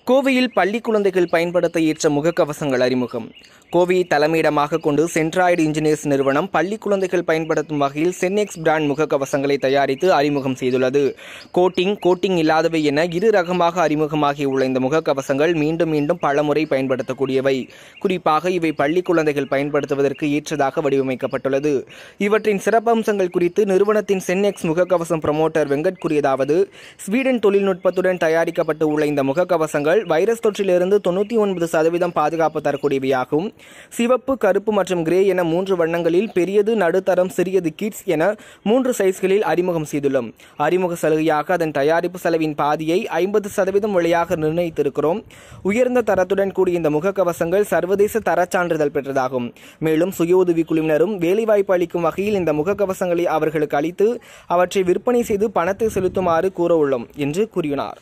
கோவையில் பள்ளி குழந்தைகள் பயன்படுத்த ஏற்ற முகக்கவசங்கள் அறிமுகம் கோவையை தலைமையிடமாக கொண்டு சென்ட்ராய்டு இன்ஜினியர்ஸ் நிறுவனம் பள்ளி குழந்தைகள் பயன்படுத்தும் வகையில் சென்னெக்ஸ் பிராண்ட் முகக்கவசங்களை தயாரித்து அறிமுகம் செய்துள்ளது கோட்டிங் கோட்டிங் இல்லாதவை என இரு ரகமாக அறிமுகமாகியுள்ள இந்த முகக்கவசங்கள் மீண்டும் மீண்டும் பலமுறை பயன்படுத்தக்கூடியவை குறிப்பாக இவை பள்ளி குழந்தைகள் பயன்படுத்துவதற்கு ஏற்றதாக வடிவமைக்கப்பட்டுள்ளது இவற்றின் சிறப்பம்சங்கள் குறித்து நிறுவனத்தின் சென்னெக்ஸ் முகக்கவசம் ப்ரமோட்டர் வெங்கட் கூறியதாவது ஸ்வீடன் தொழில்நுட்பத்துடன் தயாரிக்கப்பட்டு உள்ள இந்த முகக்கவசங்கள் வைரஸ் தொற்றிலிருந்து தொண்ணூற்றி ஒன்பது சதவீதம் பாதுகாப்பு தரக்கூடியவையாகும் சிவப்பு கருப்பு மற்றும் கிரே என மூன்று வண்ணங்களில் பெரியது நடுத்தரம் சிறியது கிட்ஸ் என மூன்று சைஸ்களில் அறிமுகம் செய்துள்ளோம் அறிமுக சலுகையாக அதன் தயாரிப்பு செலவின் பாதியை ஐம்பது சதவீதம் வழியாக நிர்ணயித்திருக்கிறோம் உயர்ந்த தரத்துடன் கூடிய இந்த முகக்கவசங்கள் சர்வதேச தரச் சான்றிதழ் பெற்றதாகும் மேலும் சுய உதவி குழுவினரும் வேலைவாய்ப்பு அளிக்கும் வகையில் இந்த முகக்கவசங்களை அவர்களுக்கு அளித்து அவற்றை விற்பனை செய்து பணத்தை செலுத்துமாறு கூற உள்ளோம் என்று கூறினார்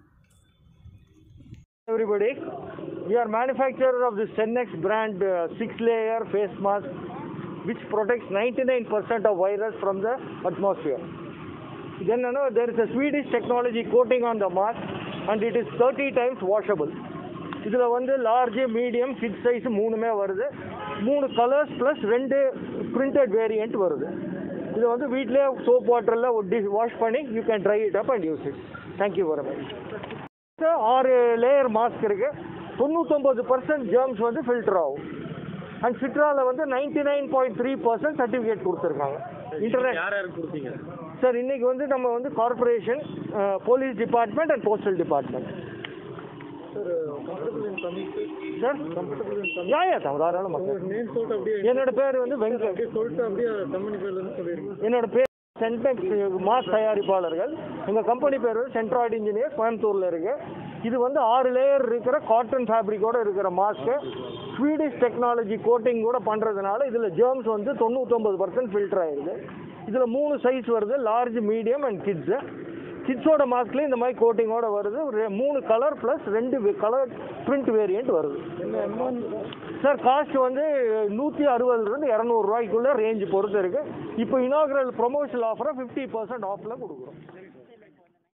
everybody. We are manufacturer of the Sennex brand uh, six-layer face mask, which protects 99% of virus from the atmosphere. Then you know, there is a Swedish technology coating on the mask, and it is 30 times washable. இதில் வந்து large medium kit size மூணுமே வருது மூணு colours plus ரெண்டு printed variant வருது இது வந்து வீட்டிலே சோப் வாட்டரில் டிஷ் வாஷ் பண்ணி you can try it up and use it thank you very much ஆறு லேயர் மாஸ்க் இருக்கு தொண்ணூத்தொம்பது பர்சன்ட் ஜேர்ம்ஸ் வந்து ஃபில்டர் ஆகும் அண்ட் சிட்ரால வந்து ninety nine point three percent certificate கொடுத்துருக்காங்க இன்டர்நெட் யார் யாருக்கு கொடுத்தீங்க சார் இன்னைக்கு வந்து நம்ம வந்து corporation police department and postal department sir comfortable in Tamil sir comfortable in Tamil yeah yeah தாராளமாக உங்க நேம் சொல்லிட்டு அப்படியே என்னோட பேர் வந்து வெங்கட் அப்படியே சொல்லிட்டு அப்படியே கம்பெனி பேர்லேருந்து சொல்லிடுங்க என்னோட பேர் சென்டெக்ஸ் மாஸ் தயாரிப்பாளர்கள் எங்கள் கம்பெனி பேர் வந்து சென்ட்ராய்டு இன்ஜினியர் கோயம்புத்தூரில் இருக்கு இது வந்து ஆறு லேயர் இருக்கிற காட்டன் ஃபேப்ரிக்கோட இருக்கிற மாஸ்க்கு ஸ்வீடிஷ் டெக்னாலஜி கோட்டிங் கூட பண்ணுறதுனால இதில் ஜேர்ம்ஸ் வந்து தொண்ணூத்தொம்பது பர்சன்ட் ஃபில்டர் ஆயிடுது இதில் மூணு சைஸ் வருது லார்ஜ் மீடியம் அண்ட் கிட்ஸு கிட்ஸோட மாஸ்க்லேயும் இந்த மாதிரி கோட்டிங்கோட வருது ஒரு மூணு கலர் ப்ளஸ் ரெண்டு கலர் பிரிண்ட் வேரியண்ட் வருது என்ன அமௌண்ட் சார் காஸ்ட் வந்து நூற்றி அறுபதுலேருந்து இரநூறுவாய்க்குள்ள ரேஞ்ச் பொறுத்து இருக்கு இப்போ இனாகுரல் ப்ரொமோஷனல் ஆஃபராக ஃபிஃப்டி பர்சன்ட் ஆஃபில் கொடுக்குறோம்